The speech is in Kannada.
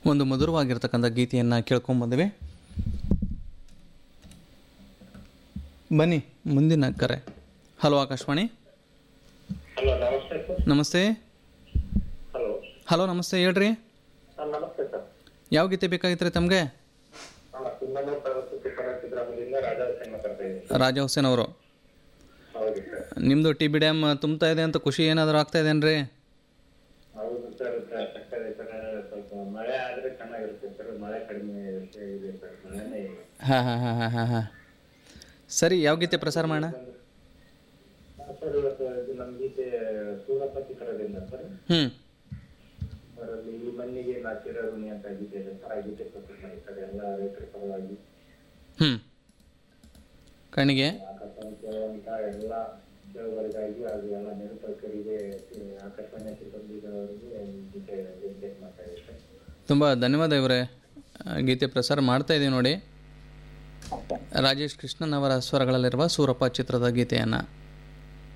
ಒಂದು ಮಧುರವಾಗಿರ್ತಕ್ಕಂಥ ಗೀತೆಯನ್ನು ಕೇಳ್ಕೊಂಬಂದಿವೆ ಬನ್ನಿ ಮುಂದಿನ ಕರೆ ಹಲೋ ಆಕಾಶವಾಣಿ ಹಲೋ ನಮಸ್ತೆ ಸರ್ ನಮಸ್ತೆ ಹಲೋ ಹಲೋ ನಮಸ್ತೆ ಹೇಳ್ರಿ ಸರ್ ನಮಸ್ತೆ ಸರ್ ಯಾವ ಗೀತೆ ಬೇಕಾಗಿತ್ತು ರೀ ತಮಗೆ ನಾನು ಕುಂದನೂರು ಸರಸ್ವತಿ ಪರಸ್ತಿ ಗ್ರಾಮದಿಂದ ರಾಜಾಸೇನ್ ಮಾತಾಡ್ತಾ ಇದ್ದೀನಿ ರಾಜ ಹುಸೇನ್ ಅವರು ಹೌದು ಸರ್ ನಿಮ್ಮದು ಟಿ ಬಿ ಡ್ಯಾಮ್ ತುಂಬ್ತಾ ಇದೆ ಅಂತ ಖುಷಿ ಏನಾದರೂ ಆಗ್ತಾ ಇದೇನ್ರಿ ಹೌದು ಸರ್ ಸಕ್ಕರೆ ಸರ್ ಸ್ವಲ್ಪ ಮಳೆ ಆದ್ರೆ ಚೆನ್ನಾಗಿರುತ್ತೆ ಸರ್ ಮಳೆ ಕಡಿಮೆ ಇರುತ್ತೆ ಇದೆ ಸರ್ ಮಳೆನೇ ಇಲ್ಲ ಹಾಂ ಹಾಂ ಹಾಂ ಹಾಂ ಹಾಂ ಹಾಂ ಸರಿ ಯಾವ ಗೀತೆ ಪ್ರಸಾರ ಮಾಡೋಣ ಸರ್ ಇವತ್ತು ಇದು ನಮ್ಮ ಗೀತೆ ಸೂರಪ್ಪ ಚಿತ್ರದಿಂದ ಸರ್ ಹ್ಞೂ ಅದರಲ್ಲಿ ಈ ಮಣ್ಣಿಗೆ ನಾ ಚಿರಋಣಿ ಅಂತ ಗೀತೆ ಇದೆ ಸರ್ ಆ ಗೀತೆ ಪ್ರಸ್ತುತ ಮಾಡಿ ಸರ್ ಎಲ್ಲ ರೈತರ ಪರವಾಗಿ ಹ್ಞೂ ಕಣ್ಣಿಗೆ ಆಕಾಶವಾಣಿ ಕೇಳುವಂತ ಎಲ್ಲ ಕೇಳುವರಿಗಾಗಿ ಹಾಗೂ ಎಲ್ಲ ನಿರೂಪಕರಿಗೆ ಆಕಾಶವಾಣಿ ಸಿಬ್ಬಂದಿಗಳವರಿಗೆ ಈ ಗೀತೆ ಡೆಡಿಕೇಟ್ ಮಾಡ್ತಾ ಇದ್ದೀನಿ ಸರ್ ತುಂಬ ಧನ್ಯವಾದ ಇವರೇ ಆ, ಗೀತೆ ಪ್ರಸಾರ ಮಾಡ್ತಾ ಇದ್ದೀವಿ ನೋಡಿ ರಾಜೇಶ್ ಕೃಷ್ಣನ್ ಅವರ ಸ್ವರಗಳಲ್ಲಿರುವ ಸೂರಪ್ಪ ಚಿತ್ರದ ಗೀತೆಯನ್ನು